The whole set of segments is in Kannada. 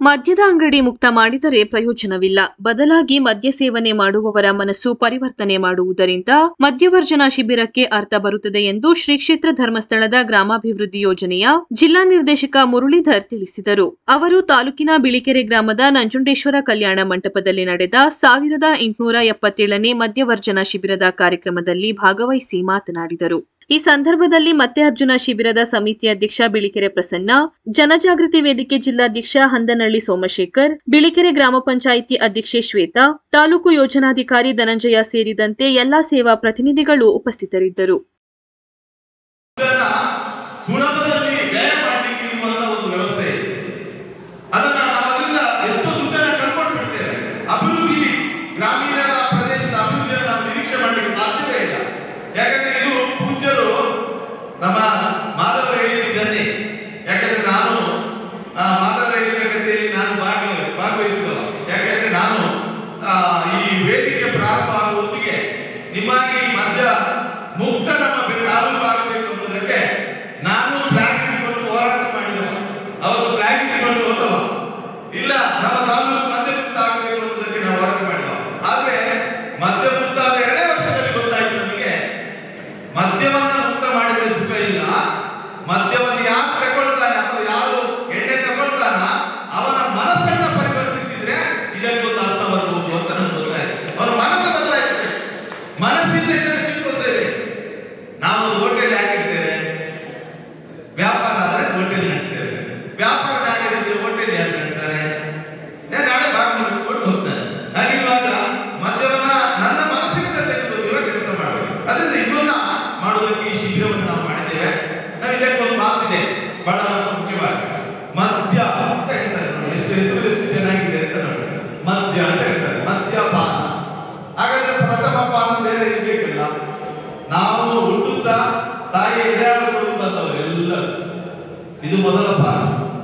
ಮದ್ಯದ ಅಂಗಡಿ ಮುಕ್ತ ಮಾಡಿದರೆ ಪ್ರಯೋಜನವಿಲ್ಲ ಬದಲಾಗಿ ಮದ್ಯ ಸೇವನೆ ಮಾಡುವವರ ಮನಸ್ಸು ಪರಿವರ್ತನೆ ಮಾಡುವುದರಿಂದ ಮದ್ಯವರ್ಜನ ಶಿಬಿರಕ್ಕೆ ಅರ್ಥ ಬರುತ್ತದೆ ಎಂದು ಶ್ರೀ ಕ್ಷೇತ್ರ ಧರ್ಮಸ್ಥಳದ ಗ್ರಾಮಾಭಿವೃದ್ಧಿ ಯೋಜನೆಯ ಜಿಲ್ಲಾ ನಿರ್ದೇಶಕ ಮುರಳೀಧರ್ ತಿಳಿಸಿದರು ಅವರು ತಾಲೂಕಿನ ಬಿಳಿಕೆರೆ ಗ್ರಾಮದ ನಂಜುಂಡೇಶ್ವರ ಕಲ್ಯಾಣ ಮಂಟಪದಲ್ಲಿ ನಡೆದ ಸಾವಿರದ ಎಂಟುನೂರ ಎಪ್ಪತ್ತೇಳನೇ ಮದ್ಯವರ್ಜನ ಶಿಬಿರದ ಕಾರ್ಯಕ್ರಮದಲ್ಲಿ ಭಾಗವಹಿಸಿ ಮಾತನಾಡಿದರು ಈ ಸಂದರ್ಭದಲ್ಲಿ ಮತ್ತೆ ಅರ್ಜುನ ಶಿಬಿರದ ಸಮಿತಿ ಅಧ್ಯಕ್ಷ ಬಿಳಿಕೆರೆ ಪ್ರಸನ್ನ ಜನಜಾಗೃತಿ ವೇದಿಕೆ ಜಿಲ್ಲಾಧ್ಯಕ್ಷ ಹಂದನಹಳ್ಳಿ ಸೋಮಶೇಖರ್ ಬಿಳಿಕೆರೆ ಗ್ರಾಮ ಪಂಚಾಯಿತಿ ಅಧ್ಯಕ್ಷೆ ಶ್ವೇತಾ ತಾಲೂಕು ಯೋಜನಾಧಿಕಾರಿ ಧನಂಜಯ ಸೇರಿದಂತೆ ಎಲ್ಲಾ ಸೇವಾ ಪ್ರತಿನಿಧಿಗಳು ಉಪಸ್ಥಿತರಿದ್ದರು ಇದನ್ನ ಸುಲಭದಲ್ಲಿ ವ್ಯಯ ಮಾಡಲಿಕ್ಕೆ ಇರುವಂತ ಒಂದು ವ್ಯವಸ್ಥೆ ಇದೆ ಅದನ್ನ ನಾವು ಅದರಿಂದ ಎಷ್ಟೋ ದುಡ್ಡನ್ನ ಕಳ್ಕೊಂಡು ಬಿಡ್ತೇವೆ ಅಭಿವೃದ್ಧಿ ಗ್ರಾಮೀಣ ಪ್ರದೇಶದ ಅಭಿವೃದ್ಧಿಯನ್ನು ನಾವು ನಿರೀಕ್ಷೆ ಮಾಡಲಿಕ್ಕೆ ಸಾಧ್ಯವೇ ಇಲ್ಲ ಯಾಕಂದ್ರೆ ಇದು ಪೂಜ್ಯರು ನಮ್ಮ ಮಾಧವ ಹೇಳಿದ್ದನ್ನೇ ಯಾಕಂದ್ರೆ ನಾನು ಆ, ಮಾಧವ ಹೇಳಿದ ಕಥೆಯಲ್ಲಿ ನಾನು ಭಾಗ ಭಾಗವಹಿಸಿದವ ಯಾಕಂದ್ರೆ ನಾನು ಆ, ಈ ವೇದಿಕೆ ಪ್ರಾರಂಭ ಆಗುವ ಹೊತ್ತಿಗೆ ನಿಮಗೆ ಈ ಮಧ್ಯ ಮುಕ್ತ ನಮ್ಮ ಬೆ- ತಾಲೂಕು ಆಗಬೇಕು ಅನ್ನೋದಕ್ಕೆ ನಾನು ಫ್ಲಾಗ್ ಹಿಡಿದುಕೊಂಡು ಹೋರಾಟ ಮಾಡಿದವ ಅವರು ಫ್ಲಾಗ್ ಹಿಡಿದುಕೊಂಡು ಹೋದವ ಇಲ್ಲ ನಮ್ಮ ತಾಲೂಕು ಮಧ್ಯ ಮುಕ್ತ ಆಗಬೇಕು ಅನ್ನೋದಕ್ಕೆ ನಾವು ಹೋರಾಟ ಮಾಡಿದವ ಆದ್ರೆ ಮಧ್ಯ ಮುಕ್ತ ಆದ ಎರಡೇ ವರ್ಷದಲ್ಲಿ ಗೊತ್ತಾಯ್ತು ನಮಗೆ ಮದ್ಯವನ್ನ ಮುಕ್ತ ಮಾಡಿದ್ರೆ ಸುಖ ಇಲ್ಲ ಮದ್ಯವನ್ನು ಯಾರು ತಗೊಳ್ತಾನೆ ಅಥವಾ ಯಾರು ಎಣ್ಣೆ ತಗೊಳ್ತಾನ ಅವನ ಮನಸ್ಸನ್ನ ಪರಿವರ್ತಿಸಿದ್ರೆ ಇದಕ್ಕೊಂದು ಅರ್ಥ ಬರ್ಬೋದು ಅಂತ ನನ್ಗೆ ಗೊತ್ತಾಯ್ತು ಅವನ ಮನಸ್ಸು ಬದಲಾಯಿಸಬೇಕು ಮನಸ್ಸಿಂದ ಇದನ್ನು ತಿಳ್ಕೊಳ್ತೇವೆ ನಾವು ಹೋಟೆಲ್ ಯಾಕಿರ್ತೇವೆ ವ್ಯಾಪಾರ ಆದ್ರೆ ಹೋಟೆಲ್ ನಡೆಸ್ತೇವೆ ವ್ಯಾಪಾರ ಯಾಕಿರುತ್ತೆ ಹೋಟೆಲ್ ಯಾರು ನಡೆಸ್ತಾರೆ ಏ, ನಾಳೆ ಭಾಗ ಮುಗಿಸ್ಕೊಂಡು ಹೋಗ್ತಾನೆ ಹಾಗಿರುವಾಗ ಮದ್ಯವನ್ನ ನನ್ನ ಮನಸ್ಸಿನಿಂದ ತೆಗೆದುಕೊಳ್ಳುವ ಕೆಲಸ ಮಾಡಬೇಕು ಅದರಿಂದ ಇದನ್ನ ಮಾಡುವುದಕ್ಕೆ ಈ ಶಿಬಿರವನ್ನು ನಾವು ಮಾಡಿದ್ದೇವೆ ನಾವು ಇದಕ್ಕೊಂದು ಮಾತಿದೆ ಬಹಳ ಮುಖ್ಯವಾಗಿ ಮದ್ಯ ಅಂತ ಹೇಳ್ತಾರೆ ನೋಡಿ ಎಷ್ಟು ಹೆಸರು ಎಷ್ಟು ಚೆನ್ನಾಗಿದೆ ಅಂತ ನೋಡಿ ಮದ್ಯ ಅಂತ ಹೇಳ್ತಾರೆ ಮದ್ಯಪಾನ ಹಾಗಾದ್ರೆ ಪ್ರಥಮ ಪಾನ ಬೇರೆ ಇರ್ಬೇಕಿಲ್ಲ ನಾವು ಹುಟ್ಟುತ್ತಾ ತಾಯಿ ಎದೆಹಾಳು ಬಂದವರು ಎಲ್ಲರೂ ಇದು ಮೊದಲ ಪಾನ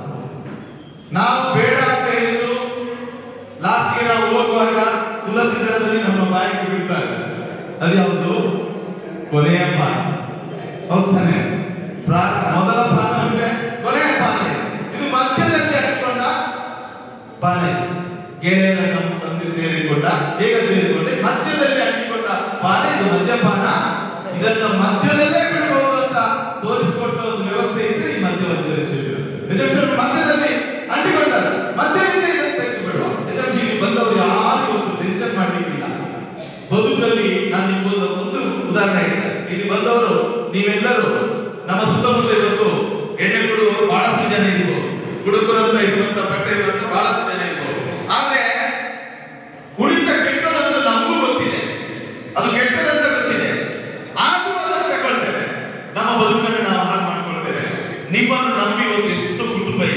ನಾವು ಬೇಡ ಅಂತ ಹೇಳಿದ್ರು ಲಾಸ್ಟ್ಗೆ ನಾವು ಹೋಗುವಾಗ ತುಳಸಿ ದಳದಲ್ಲಿ ನಮ್ಮ ಬಾಯಿಗೆ ಬಿಡ್ತಾರೆ ಅದು ಯಾವುದು ಕೊನೆಯ ಪಾನ ಹೌದಾನೆ ಪ್ರಾ- ಮೊದಲ ಪಾನ ಅಂದ್ರೆ ಕೊನೆಯ ಪಾನ ಇದೆ. ಇದು ಮಧ್ಯದಲ್ಲಿ ಅಂಟಿಕೊಂಡ ಪಾನ ಇದು. ಗೆಳೆಯರ ಸಂ- ಸಂಧಿ ಸೇರಿಕೊಂಡ ಹೇಗೆ ಸೇರಿಕೊಂಡೆ ಮಧ್ಯದಲ್ಲಿ ಅಂಟಿಕೊಂಡ ಪಾನ ಇದು ಮದ್ಯಪಾನ ಇದನ್ನು ಮಧ್ಯದಲ್ಲೇ ಬಿಡಬಹುದು ಅಂತ ತೋರಿಸಿಕೊಟ್ಟ ಒಂದು ವ್ಯವಸ್ಥೆ ಇದ್ರೆ ಈ ಮಧ್ಯವರ್ತಿ ಶಿಬಿರ ಯಜಮಾನರು ಮಧ್ಯದಲ್ಲಿ ಅಂಟಿಕೊಂಡಾರ ಮಧ್ಯದಿಂದ ಇದನ್ನು ತೆಗೆದು ಬಿಡುವ ಯಜಮಾನಿಗೆ ಬಂದವರು ಯಾರು ಇವತ್ತು ಟೆನ್ಷನ್ ಮಾಡ್ಲಿಕ್ಕಿಲ್ಲ ಬದುಕಲ್ಲಿ ನಾನು ನಿಮ್ಗೊಂದು ಒಂದು ಉದಾಹರಣೆ ಇದೆ ಇಲ್ಲಿ ಬಂದವರು ನೀವೆಲ್ಲರೂ ನಮ್ಮ ಸುತ್ತಮುತ್ತ ಇವತ್ತು ಎಣ್ಣೆ ಕುಡುವವರು ಬಹಳಷ್ಟು ಜನ ಇರ್ಬೋದು ಕುಡುಕರಂತ ಇರುವಂತ ಬಟ್ಟೆ ಇರುವಂತ ಬಹಳಷ್ಟು ಜನ ಇರ್ಬೋದು ಆದ್ರೆ ಕುಡಿತ ಕೆಟ್ಟದಂತ ನಮಗೂ ಗೊತ್ತಿದೆ ಅದು ಕೆಟ್ಟದಂತ